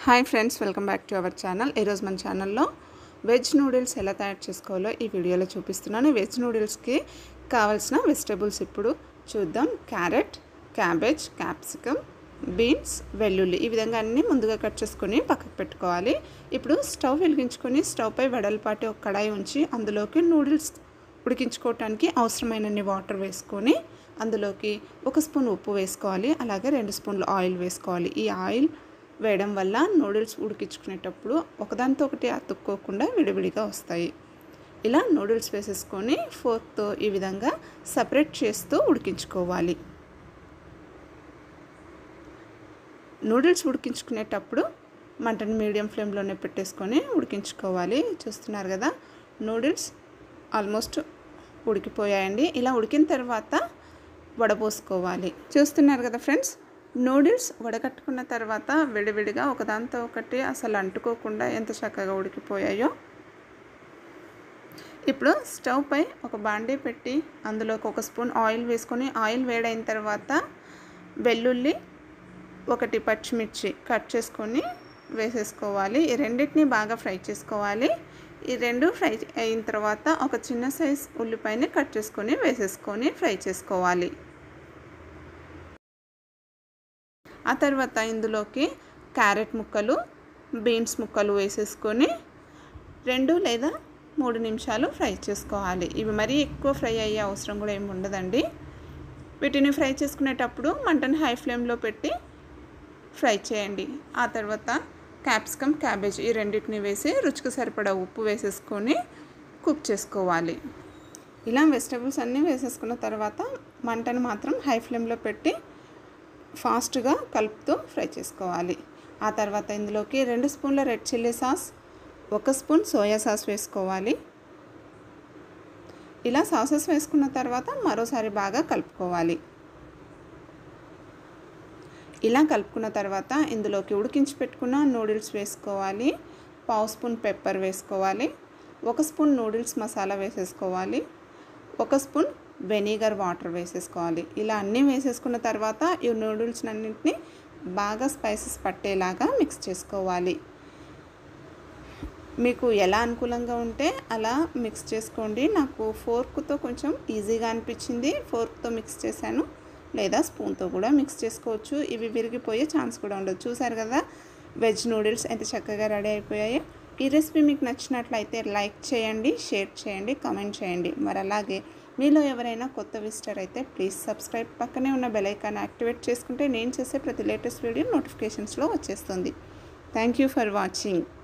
hi friends welcome back to our channel ఈరోజు మన ఛానల్లో వెజ్ నూడిల్స్ ఎలా తయారు చేసుకోవాలో ఈ వీడియోలో చూపిస్తున్నాను వెజ్ నూడిల్స్కి కావాల్సిన వెజిటేబుల్స్ ఇప్పుడు చూద్దాం క్యారెట్ క్యాబేజ్ క్యాప్సికమ్ బీన్స్ వెల్లుల్లి ఈ విధంగా అన్నీ ముందుగా కట్ చేసుకొని పక్కకు పెట్టుకోవాలి ఇప్పుడు స్టవ్ వెలిగించుకొని స్టవ్ పై వెడల్పాటి ఒక కడాయి ఉంచి అందులోకి నూడిల్స్ ఉడికించుకోవటానికి అవసరమైనన్ని వాటర్ వేసుకొని అందులోకి ఒక స్పూన్ ఉప్పు వేసుకోవాలి అలాగే రెండు స్పూన్లు ఆయిల్ వేసుకోవాలి ఈ ఆయిల్ వేయడం వల్ల నూడిల్స్ ఉడికించుకునేటప్పుడు ఒకదానితో ఒకటి అతుక్కోకుండా విడివిడిగా వస్తాయి ఇలా నూడిల్స్ వేసేసుకొని ఫోర్క్తో ఈ విధంగా సపరేట్ చేస్తూ ఉడికించుకోవాలి నూడిల్స్ ఉడికించుకునేటప్పుడు మంటను మీడియం ఫ్లేమ్లోనే పెట్టేసుకొని ఉడికించుకోవాలి చూస్తున్నారు కదా నూడిల్స్ ఆల్మోస్ట్ ఉడికిపోయాయండి ఇలా ఉడికిన తర్వాత వడపోసుకోవాలి చూస్తున్నారు కదా ఫ్రెండ్స్ నూడిల్స్ వడకట్టుకున్న తర్వాత విడివిడిగా ఒకదాంతో ఒకటి అసలు అంటుకోకుండా ఎంత చక్కగా ఉడికిపోయాయో ఇప్పుడు స్టవ్ పై ఒక బాండీ పెట్టి అందులోకి ఒక స్పూన్ ఆయిల్ వేసుకొని ఆయిల్ వేడైన తర్వాత వెల్లుల్లి ఒకటి పచ్చిమిర్చి కట్ చేసుకొని వేసేసుకోవాలి ఈ రెండింటిని బాగా ఫ్రై చేసుకోవాలి ఈ రెండు ఫ్రై అయిన తర్వాత ఒక చిన్న సైజ్ ఉల్లిపాయని కట్ చేసుకొని వేసేసుకొని ఫ్రై చేసుకోవాలి ఆ తర్వాత ఇందులోకి క్యారెట్ ముక్కలు బీన్స్ ముక్కలు వేసేసుకొని రెండు లేదా మూడు నిమిషాలు ఫ్రై చేసుకోవాలి ఇవి మరీ ఎక్కువ ఫ్రై అయ్యే అవసరం కూడా ఏమి ఉండదండి వీటిని ఫ్రై చేసుకునేటప్పుడు మంటను హై ఫ్లేమ్లో పెట్టి ఫ్రై చేయండి ఆ తర్వాత క్యాప్సికమ్ క్యాబేజ్ ఈ రెండింటిని వేసి రుచికి సరిపడా ఉప్పు వేసేసుకొని కుక్ చేసుకోవాలి ఇలా వెజిటబుల్స్ అన్నీ వేసేసుకున్న తర్వాత మంటను మాత్రం హై ఫ్లేమ్లో పెట్టి ఫాస్ట్గా కలుపుతూ ఫ్రై చేసుకోవాలి ఆ తర్వాత ఇందులోకి రెండు స్పూన్ల రెడ్ చిల్లీ సాస్ ఒక స్పూన్ సోయా సాస్ వేసుకోవాలి ఇలా సాసెస్ వేసుకున్న తర్వాత మరోసారి బాగా కలుపుకోవాలి ఇలా కలుపుకున్న తర్వాత ఇందులోకి ఉడికించి పెట్టుకున్న నూడిల్స్ వేసుకోవాలి పావు స్పూన్ పెప్పర్ వేసుకోవాలి ఒక స్పూన్ నూడిల్స్ మసాలా వేసేసుకోవాలి ఒక స్పూన్ వెనిగర్ వాటర్ వేసేసుకోవాలి ఇలా అన్నీ వేసేసుకున్న తర్వాత ఈ నూడిల్స్ అన్నింటినీ బాగా స్పైసెస్ పట్టేలాగా మిక్స్ చేసుకోవాలి మీకు ఎలా అనుకూలంగా ఉంటే అలా మిక్స్ చేసుకోండి నాకు ఫోర్క్తో కొంచెం ఈజీగా అనిపించింది ఫోర్క్తో మిక్స్ చేశాను లేదా స్పూన్తో కూడా మిక్స్ చేసుకోవచ్చు ఇవి విరిగిపోయే ఛాన్స్ కూడా ఉండదు చూసారు కదా వెజ్ నూడిల్స్ ఎంత చక్కగా రెడీ అయిపోయాయో ఈ రెసిపీ మీకు నచ్చినట్లయితే లైక్ చేయండి షేర్ చేయండి కామెంట్ చేయండి మరి అలాగే మీలో ఎవరైనా కొత్త విజిటర్ అయితే ప్లీజ్ సబ్స్క్రైబ్ పక్కనే ఉన్న బెల్ ఐకాన్ యాక్టివేట్ చేసుకుంటే నేను చేసే ప్రతి లేటెస్ట్ వీడియో నోటిఫికేషన్స్లో వచ్చేస్తుంది థ్యాంక్ యూ ఫర్ వాచింగ్